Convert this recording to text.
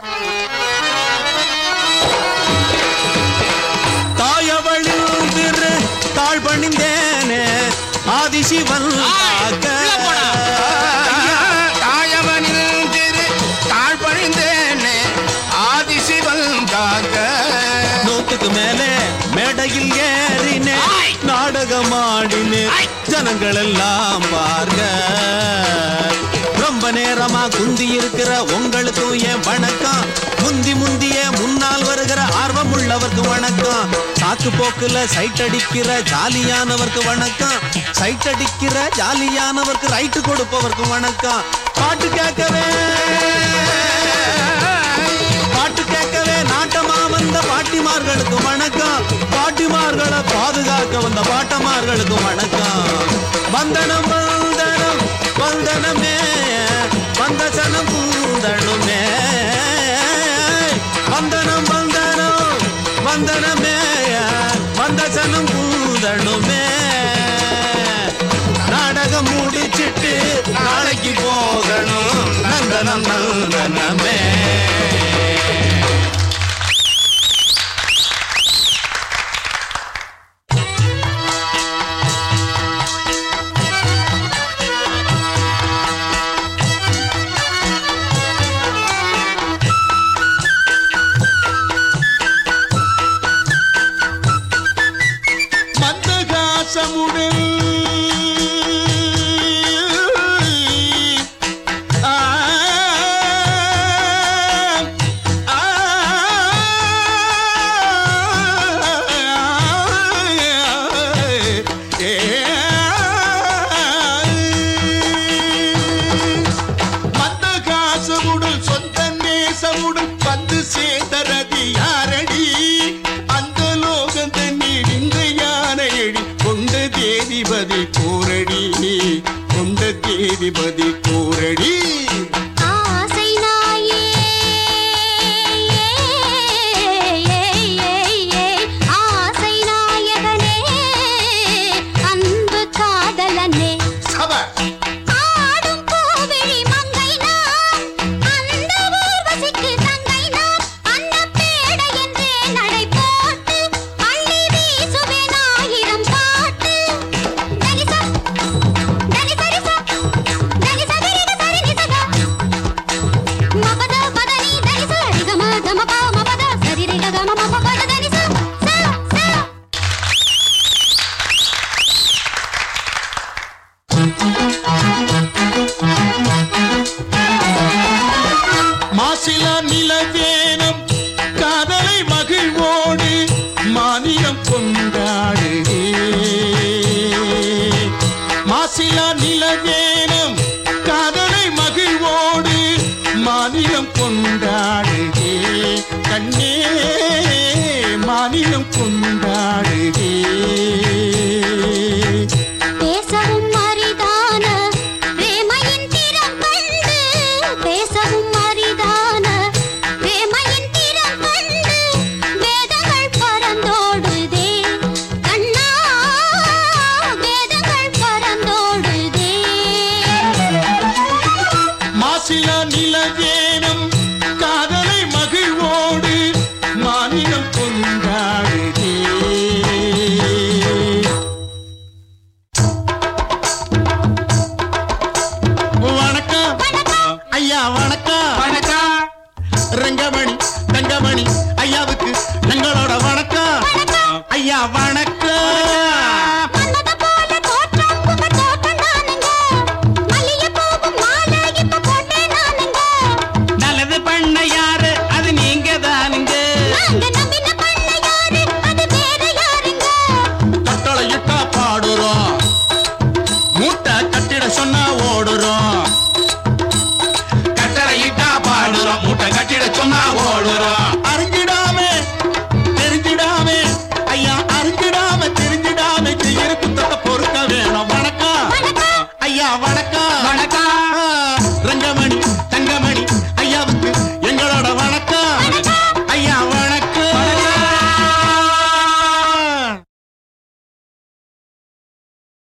தாயவளில் திரு தாழ் பணிந்தேனே ஆதிசிவன் காக்க. தாயவனில் திரு தாழ்பணிந்தேனே ஆதிசிவன் காக்க நூத்துக்கு மேலே மேடையில் ஏறினே ஆய்! நாடகமாடினே ஆய்! ஜனங்கள் எல்லாம் பார்க்க ரொம்ப நேரமா குந்தி இருக்கிற உங்களுக்கும் என் வணக்கம் முந்தி முந்திய முன்னால் வருகிற ஆர்வம் உள்ளவர்க்கு வணக்கம் சாக்கு போக்குல சைட் அடிக்கிற ஜாலியானவர்க்கு வணக்கம் சைட் அடிக்கிற ஜாலியானவர்க்கு ரைட்டு கொடுப்பவர்க்கு வணக்கம் பாட்டு கேட்கவே பாட்டு கேட்கவே நாட்டமா வந்த பாட்டிமார்களுக்கு வணக்கம் பாட்டிமார்களை பாதுகாக்க வந்த பாட்டமார்களுக்கு வணக்கம் வந்தனம் வந்தனம் வந்தனமே வந்த சனம் பூந்தனுமே வந்தனம் வந்தனம் வந்தனமே வந்த சனம் பூந்தனுமே நாடகம் முடிச்சிட்டு நாளைக்கு போகணும் நந்தனம் நந்தனமே மந்தகாசமுடன் ஆ, ஆ, மந்தகாசமுடன் சொந்த நேசமுடன் வந்து சேர்ந்தரதி யாரடி அந்த லோகம் தண்ணீர் இந்த யானையடி கொண்ட தேதிபதி கூரடி கொண்ட தேதிபதி கூரடி ஆசை நாயே ஆசை நாயகனே அன்பு காதலனே சப ஆடும் பூவிழி மங்கை நாம் அந்த ஊர்வசிக்கு தங்கை நாம் அன்னப்பேடை என்றே நடை போட்டு அள்ளி வீசுவேன் ஆயிரம் பாட்டு தனிசா தனி சரிசா தனி சகரிக சரி நிசகா மபத பதனி தனிசா ரிகம கமப மபத சரி ரிக கம மப பத தனிசா சா சா மாசிலா நிலவேனம் காதலை மகிழ்வோடு மானியம் கொண்டாடு மாசிலா நிலவேனம் காதலை மகிழ்வோடு மானியம் கொண்டாடு கண்ணே மானியம் கொண்டாடு பேசவும் அரிதான பிரேமையின் திறம் கண்டு பேசவும் அரிதான பிரேமையின் திறம் கண்டு வேதங்கள் பறந்தோடுதே கண்ணா வேதங்கள் பறந்தோடுதே மாசில நிலவேனம் காதலை மகிழ்வோடு மாநிலம் கொண்டாடுதே வணக்கம் ஐயா வணக்கம் வணக்கம் ரங்கமணி தங்கமணி ஐயாவுக்கு எங்களோட வணக்கம் ஐயா வணக்கம் மன்மத போல தோற்றம் உங்க தோற்றம் தானுங்க மல்லிகை பூவும் மாலை இப்ப போட்டேன் நானுங்க நல்லது பண்ண யாரு அது நீங்க தானுங்க நாங்க நம்பின பண்ண யாரு அது வேற யாருங்க கட்டளையிட்டா பாடுறோம் மூட்டை கட்டிட சொன்னா ஓடுறோம் கட்டளையிட்டா பாடுறோம் மூட்டை கட்டிட சொன்னா ஓடுறோம் அறிஞ்சிடாம தெரிஞ்சிடாம ஐயா அறிஞ்சிடாம தெரிஞ்சிடாம செய்யற குத்தத்தை பொறுக்க வேணும் வணக்கம் வணக்கம் ஐயா வணக்கம் வணக்கம்